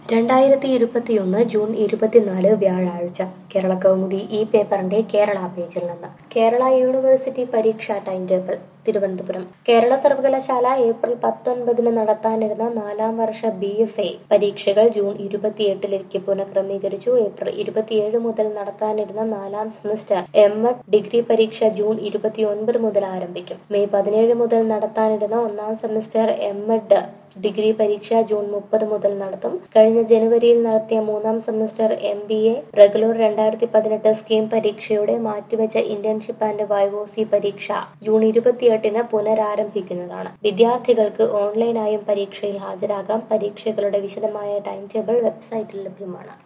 രണ്ടായിരത്തി ഇരുപത്തിയൊന്ന് ജൂൺ ഇരുപത്തിനാല് വ്യാഴാഴ്ച കേരള കൗമുദി ഈ പേപ്പറിന്റെ കേരള പേജിൽ നിന്ന് കേരള യൂണിവേഴ്സിറ്റി പരീക്ഷാ ടൈം ടേബിൾ തിരുവനന്തപുരം കേരള സർവകലാശാല ഏപ്രിൽ പത്തൊൻപതിന് നടത്താനിരുന്ന നാലാം വർഷ ബി എഫ് എ പരീക്ഷകൾ ജൂൺ ഇരുപത്തിയെട്ടിലേക്ക് പുനഃക്രമീകരിച്ചു ഏപ്രിൽ ഇരുപത്തിയേഴ് മുതൽ നടത്താനിരുന്ന നാലാം സെമസ്റ്റർ എം എഡ് ഡിഗ്രി പരീക്ഷ ജൂൺ ഇരുപത്തിയൊൻപത് മുതൽ ആരംഭിക്കും മെയ് പതിനേഴ് മുതൽ നടത്താനിരുന്ന ഒന്നാം സെമസ്റ്റർ എം എഡ് ഡിഗ്രി പരീക്ഷ ജൂൺ മുപ്പത് മുതൽ നടത്തും കഴിഞ്ഞ ജനുവരിയിൽ നടത്തിയ മൂന്നാം semester M B A regular രണ്ടായിരത്തി പതിനെട്ട് സ്കീം പരീക്ഷയുടെ മാറ്റിവെച്ച ഇന്റേൺഷിപ്പ് ആൻഡ് വൈവോസി പരീക്ഷ ജൂൺ ഇരുപത്തിയെട്ടിന് പുനരാരംഭിക്കുന്നതാണ് വിദ്യാർത്ഥികൾക്ക് ഓൺലൈനായും പരീക്ഷയിൽ ഹാജരാകാം പരീക്ഷകളുടെ വിശദമായ ടൈം ടേബിൾ വെബ്സൈറ്റിൽ ലഭ്യമാണ്